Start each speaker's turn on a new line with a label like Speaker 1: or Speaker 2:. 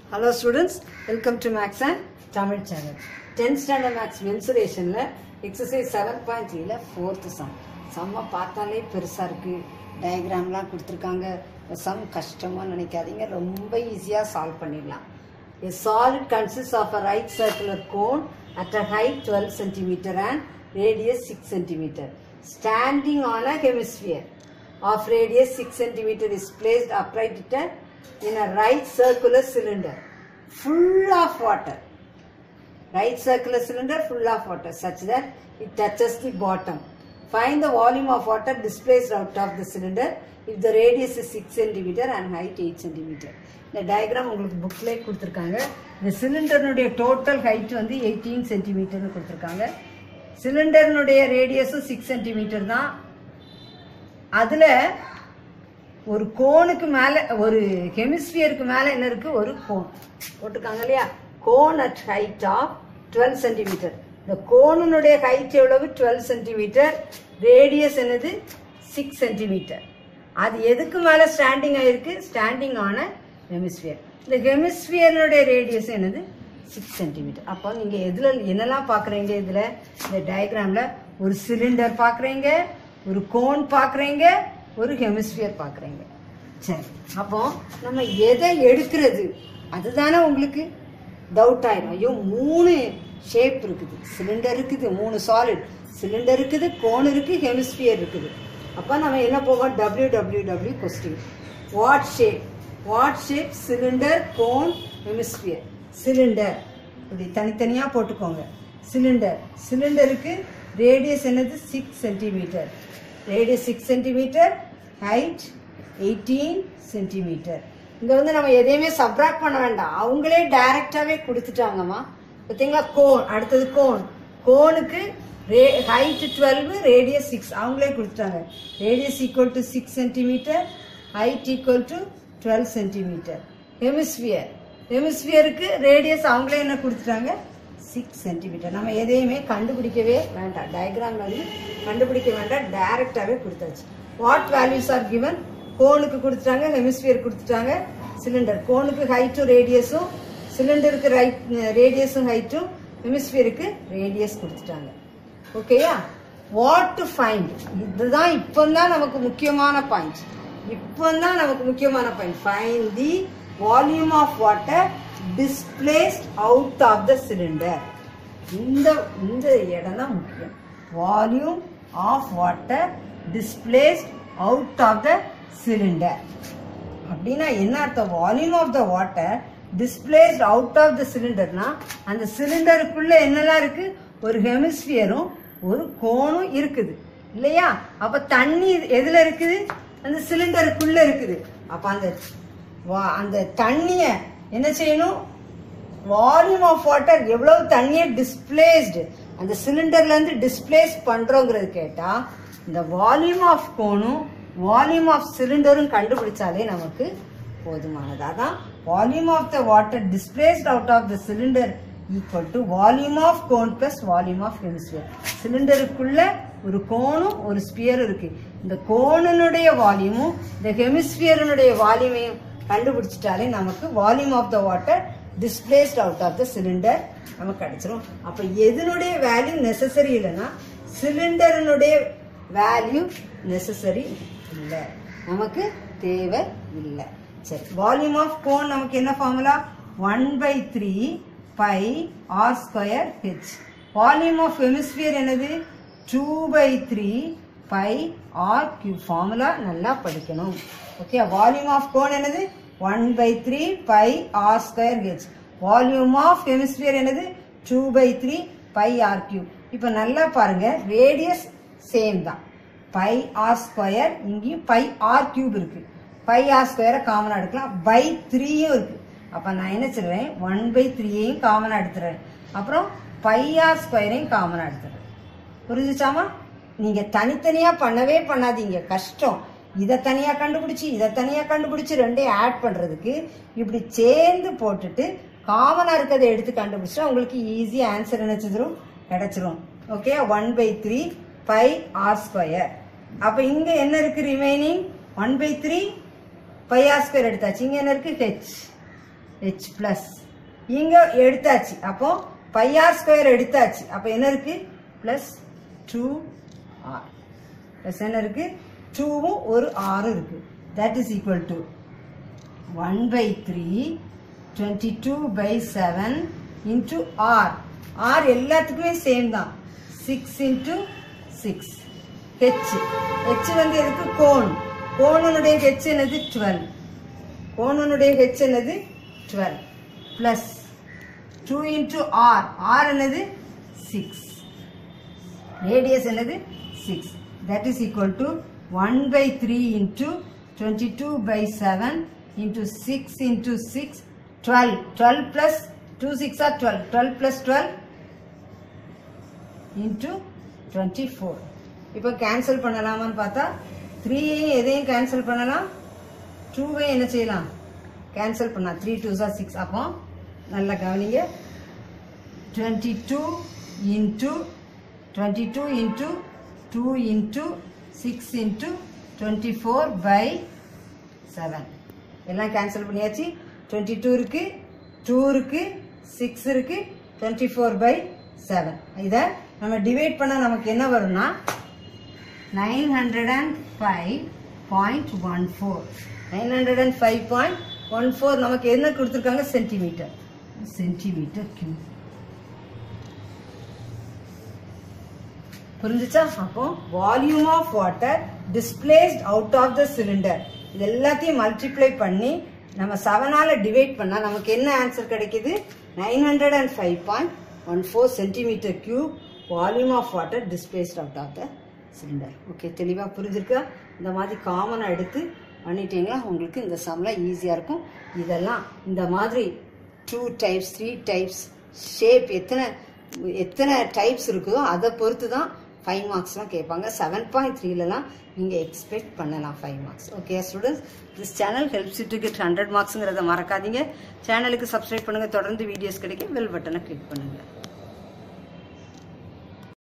Speaker 1: Hello students welcome to maths and Tamil channel tenth standard maths மென்சுரேஷனில் exercise seven point த்ரீல fourth sum செம்ம பார்த்தாலே பெருசாக இருக்குது டயக்ராம்லாம் கொடுத்துருக்காங்க இந்த சம் கஷ்டமாக நினைக்காதீங்க ரொம்ப ஈஸியாக சால்வ் பண்ணிடலாம் A solid consists of a right circular cone at a height 12 centimeter and radius 6 centimeter. Standing on a hemisphere of radius 6 centimeter is placed upright at a- in a right circular cylinder full of water. Right circular cylinder full of water such that it touches the bottom. Find the volume of water displaced out of the cylinder if the radius is 6 centimeter and height 8 centimeter. இந்த diagram உங்களுக்கு புக்லேயே கொடுத்துருக்காங்க இந்த சிலிண்டர்னுடைய total height வந்து eighteen சென்டிமீட்டர்னு கொடுத்துருக்காங்க சிலிண்டர்னுடைய ரேடியஸும் சிக்ஸ் சென்டிமீட்டர் தான் அதில் ஒரு கோனுக்கு மேலே ஒரு ஹெமிஸ்பியருக்கு மேலே என்ன இருக்கு ஒரு கோன் போட்டிருக்காங்க இல்லையா cone at height of twelve centimetre இந்த கோனுடைய ஹைட் எவ்வளவு டுவெல் சென்டிமீட்டர் ரேடியஸ் என்னது சிக்ஸ் சென்டிமீட்டர் அது எதுக்கு மேலே ஸ்டாண்டிங் ஆயிருக்கு ஸ்டாண்டிங் ஆன ஹெமிஸ்பியர் இந்த ஹெமிஸ்பியருடைய ரேடியஸ் என்னது சிக்ஸ் சென்டிமீட்டர் அப்போ நீங்கள் எதில் என்னெல்லாம் பார்க்குறீங்க இதில் இந்த டயக்ராமில் ஒரு சிலிண்டர் பார்க்குறீங்க ஒரு கோன் பார்க்குறீங்க ஒரு ஹெமிஸ்பியர் பார்க்குறீங்க சரி அப்போ நம்ம எதை எடுக்கிறது அதுதானே உங்களுக்கு டவுட் ஆயிடும் ஐயோ மூணு ஷேப் இருக்குது சிலிண்டர் இருக்குது மூணு சாலிட் சிலிண்டர் இருக்குது கோன் இருக்குது ஹெமிஸ்பியர் இருக்குது அப்போ நம்ம என்ன போவோம் W W W question what shape what shape cylinder cone hemisphere cylinder இப்படி தனித்தனியாக போட்டுக்கோங்க சிலிண்டர் சிலிண்டருக்கு ரேடியஸ் என்னது six centimetre radius six centimetre height eighteen centimetre இங்கே வந்து நம்ம எதையுமே சப்ராக்ட் பண்ண வேண்டாம் அவங்களே டைரக்டாகவே கொடுத்துட்டாங்கம்மா பார்த்தீங்களா கோன் அடுத்தது கோன் கோனுக்கு ரே ஹைட் டுவெல் ரேடியஸ் சிக்ஸ் அவங்களே கொடுத்துட்டாங்க radius equal to six centimetre height equal to twelve centimetre hemisphere ஹெமிஸ்பியருக்கு ரேடியஸ் அவங்களே என்ன கொடுத்துட்டாங்க சிக்ஸ் சென்டிமீட்டர் நம்ம எதையுமே கண்டுபிடிக்கவே வேண்டாம் டயக்ராம் வந்து கண்டுபிடிக்க வேண்டாம் டைரக்டாகவே கொடுத்தாச்சு வாட் வேல்யூஸ் ஆர் கிவன் கோனுக்கு கொடுத்துட்டாங்க ஹெமிஸ்பியர் கொடுத்துட்டாங்க சிலிண்டர் கோனுக்கு ஹைட்டும் ரேடியஸும் சிலிண்டருக்கு ரைட் ரேடியஸும் ஹைட்டும் ஹெமிஸ்பியருக்கு ரேடியஸ் கொடுத்துட்டாங்க ஓகேயா வாட் டு ஃபைண்ட் இதுதான் இப்போ தான் நமக்கு முக்கியமான பாயிண்ட் இப்போ தான் நமக்கு முக்கியமான point find the volume of water displaced out of the cylinder இந்த இந்த இடம் தான் முக்கியம் volume of water displaced out of the cylinder அப்படின்னா என்ன அர்த்தம் volume of the water displaced out of the சிலிண்டர்னா அந்த சிலிண்டருக்குள்ள என்னெல்லாம் இருக்கு ஒரு ஹெமிஸ்பியரும் ஒரு கோனும் இருக்குது இல்லையா அப்ப தண்ணி எதுல இருக்குது அந்த சிலிண்டருக்குள்ள இருக்குது அப்ப அந்த வா- அந்த தண்ணிய என்ன செய்யணும் வால்யூம் ஆஃப் வாட்டர் எவ்வளவு தண்ணியை டிஸ்பிளேஸ்டு அந்த சிலிண்டர்ல இருந்து டிஸ்பிளேஸ் பண்றோங்கிறது கேட்டா இந்த வால்யூம் ஆஃப் கோனும் வால்யூம் ஆஃப் சிலிண்டரும் கண்டுபிடிச்சாலே நமக்கு போதுமானது அதான் volume of the water displaced out of the cylinder equal to volume of cone plus volume of hemisphere சிலிண்டருக்குள்ள ஒரு கோனும் ஒரு ஸ்பியரும் இருக்கு இந்த கோனுடைய வால்யூமும் இந்த ஹெமிஸ்பியருடைய வால்யூமையும் கண்டுபிடிச்சிட்டாலே நமக்கு volume of the water displaced out of the cylinder நமக்கு கிடைச்சிரும் அப்ப எதனுடைய வேல்யூ நெசசரி இல்லைன்னா சிலிண்டரினுடைய வேல்யூ நெசசரி இல்லை நமக்கு தேவை இல்லை சரி வால்யூம் ஆஃப் கோன் நமக்கு என்ன formula one by three pi r square h volume of hemisphere என்னது two by three pi r cube formula நல்லா படிக்கணும் ஓகே வால்யூம் ஆஃப் கோன் என்னது one by three pi r square h volume of hemisphere என்னது two by three pi r cube இப்போ நல்லா பாருங்க radius same தான் pi r square இங்கேயும் pi r cube இருக்கு பை ஆர் ஸ்கொயரை காமனாக எடுக்கலாம் பை த்ரீயும் இருக்கு அப்போ நான் என்ன சொல்றேன் ஒன் பை த்ரீயையும் காமனாக எடுத்துறேன் அப்புறம் பை ஆர் ஸ்கொயரையும் காமனாக எடுத்துறேன் புரிஞ்சுச்சாமா நீங்க தனித்தனியா பண்ணவே பண்ணாதீங்க கஷ்டம் இதை தனியா கண்டுபிடிச்சு இதை தனியா கண்டுபிடிச்சு ரெண்டையும் ஆட் பண்றதுக்கு இப்படி சேர்ந்து போட்டுட்டு காமனா இருக்கிறத எடுத்து கண்டுபிடிச்சா உங்களுக்கு ஈஸி ஆன்சர் நினைச்சதுரும் கிடைச்சிரும் okay one by three pi r square அப்ப இங்க என்ன இருக்கு remaining one by three pi r square எடுத்தாச்சு இங்க என்ன இருக்கு ஹெச் ஹெச் பிளஸ் இங்க எடுத்தாச்சு அப்போ பை ஆர் ஸ்கொயர் எடுத்தாச்சு அப்போ என்ன இருக்கு பிளஸ் டூ ஆர் பிளஸ் என்ன இருக்கு டூவும் ஒரு ஆறும் இருக்கு that is equal to one by three twenty two by seven into r r எல்லாத்துக்குமே சேம் தான் six into six h h வந்து எதுக்கு கோன் கோணனுடைய ஹெச் என்னது டுவெல் கோணனுடைய ஹெச் என்னது twelve plus two into r r என்னது சிக்ஸ் ரேடியஸ் என்னது six that is equal to one by three into twenty two by seven into six into six twelve twelve plus two six r twelve twelve plus twelve into twenty four இப்போ cancel பண்ணலாமான்னு பார்த்தா த்ரீயையும் எதையும் cancel பண்ணலாம் டூவையும் என்ன செய்யலாம் cancel பண்ணலாம் three two sir six அப்போ நல்லா கவனிங்க twenty two into twenty two into two into six into twenty four by seven எல்லாம் கேன்சல் பண்ணியாச்சு டுவெண்ட்டி டூ இருக்கு டூ இருக்கு சிக்ஸ் இருக்கு டுவெண்ட்டி ஃபோர் பை செவன் இதை நம்ம டிவைட் பண்ணால் நமக்கு என்ன வரும்னா nine hundred and five point one four nine hundred and five point one four நமக்கு என்ன கொடுத்துருக்காங்க சென்டிமீட்டர் சென்டிமீட்டர் கியூப் புரிஞ்சுச்சா அப்போ volume of water displaced out of the cylinder இது எல்லாத்தையும் மல்டிப்ளை பண்ணி நம்ம செவனால டிவைட் பண்ணா நமக்கு என்ன ஆன்சர் கிடைக்குது nine hundred and five point one four centimetre cube volume of water displaced out of the cylinder okay தெளிவாக புரிஞ்சிருக்கா இந்த மாதிரி காமனாக எடுத்து பண்ணிட்டீங்களா உங்களுக்கு இந்த சம்லாம் ஈஸியாக இருக்கும் இதெல்லாம் இந்த மாதிரி two types three types shape எத்தனை எத்தனை டைப்ஸ் இருக்குதோ அதை பொறுத்து தான் ஃபைவ் மார்க்ஸ்லாம் கேட்பாங்க செவன் பாயிண்ட் த்ரீலலாம் நீங்கள் எக்ஸ்பெக்ட் பண்ணலாம் five marks okay students this channel helps to get hundred மார்க்ஸுங்கிறத மறக்காதீங்க சேனலுக்கு சப்ஸ்கிரைப் பண்ணுங்கள் தொடர்ந்து வீடியோஸ் கிடைக்கும் பெல் பட்டனை கிளிக் பண்ணுங்கள்